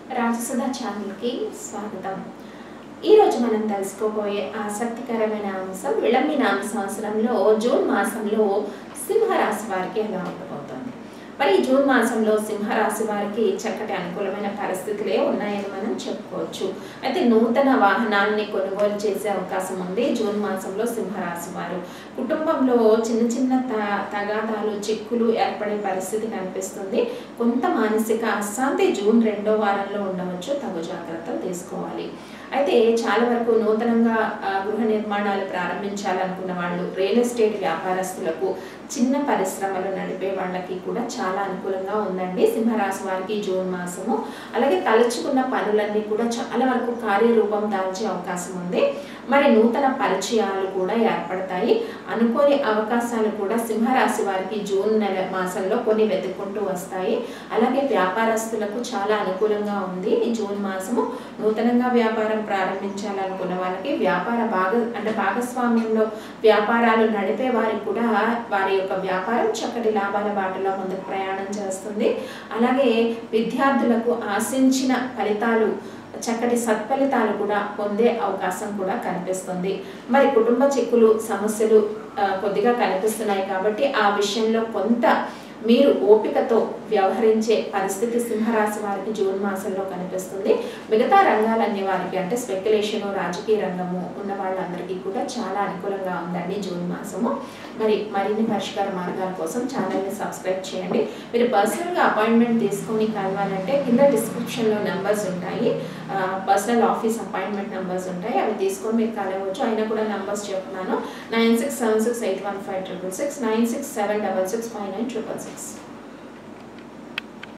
రాజసుధ ఛానల్కి స్వాగతం ఈరోజు మనం తెలుసుకోబోయే ఆసక్తికరమైన అంశం విళంబి నామ సంవత్సరంలో జూన్ మాసంలో సింహరాశి వారికి ఎలా ఉండబోతోంది మరి ఈ జూన్ మాసంలో సింహరాశి వారికి చక్కటి అనుకూలమైన పరిస్థితులే ఉన్నాయని మనం చెప్పుకోవచ్చు అయితే నూతన వాహనాన్ని కొనుగోలు చేసే అవకాశం ఉంది జూన్ మాసంలో సింహరాశి వారు కుటుంబంలో చిన్న చిన్న త తగాదాలు చిక్కులు ఏర్పడే పరిస్థితి కనిపిస్తుంది కొంత మానసిక అశాంతి జూన్ రెండో వారంలో ఉండవచ్చు తగు జాగ్రత్తలు తీసుకోవాలి అయితే చాలా వరకు నూతనంగా ఆ, గృహ నిర్మాణాలు ప్రారంభించాలనుకున్న వాళ్ళు రియల్ ఎస్టేట్ వ్యాపారస్తులకు చిన్న పరిశ్రమలు నడిపే వాళ్ళకి కూడా చాలా అనుకూలంగా ఉందండి సింహరాశి వారికి జూన్ మాసము అలాగే తలుచుకున్న పనులన్నీ కూడా చాలా వరకు కార్యరూపం దాల్చే అవకాశం ఉంది మరి నూతన పరిచయాలు కూడా ఏర్పడతాయి అనుకోని అవకాశాలు కూడా సింహరాశి వారికి జూన్ నెల మాసంలో కొన్ని వెతుక్కుంటూ వస్తాయి అలాగే వ్యాపారస్తులకు చాలా అనుకూలంగా ఉంది ఈ జూన్ మాసము నూతనంగా వ్యాపారం ప్రారంభించాలనుకున్న వాళ్ళకి వ్యాపార భాగ అంటే భాగస్వామ్యంలో వ్యాపారాలు నడిపే వారికి కూడా వారి యొక్క వ్యాపారం చక్కటి లాభాల బాటలో ముందుకు ప్రయాణం చేస్తుంది అలాగే విద్యార్థులకు ఆశించిన ఫలితాలు చక్కటి సత్ఫలితాలు కూడా పొందే అవకాశం కూడా కనిపిస్తుంది మరి కుటుంబ చిక్కులు సమస్యలు ఆ, కొద్దిగా కనిపిస్తున్నాయి కాబట్టి ఆ విషయంలో కొంత మీరు ఓపికతో వ్యవహరించే పరిస్థితి సింహరాశి వారికి జూన్ మాసంలో కనిపిస్తుంది మిగతా రంగాలన్నీ వారికి అంటే స్పెక్యులేషన్ రాజకీయ రంగము ఉన్న వాళ్ళందరికీ కూడా చాలా అనుకూలంగా ఉందండి జూన్ మాసము మరి మరిన్ని పరిష్కార మార్గాల కోసం ఛానల్ని సబ్స్క్రైబ్ చేయండి మీరు పర్సనల్గా అపాయింట్మెంట్ తీసుకొని కలవాలంటే కింద డిస్క్రిప్షన్లో నెంబర్స్ ఉంటాయి పర్సనల్ ఆఫీస్ అపాయింట్మెంట్ నెంబర్స్ ఉంటాయి అవి తీసుకొని మీరు కలవచ్చు అయినా కూడా నెంబర్స్ చెప్తున్నాను nine six seven six eight one five triple six nine six seven double six five nine triple six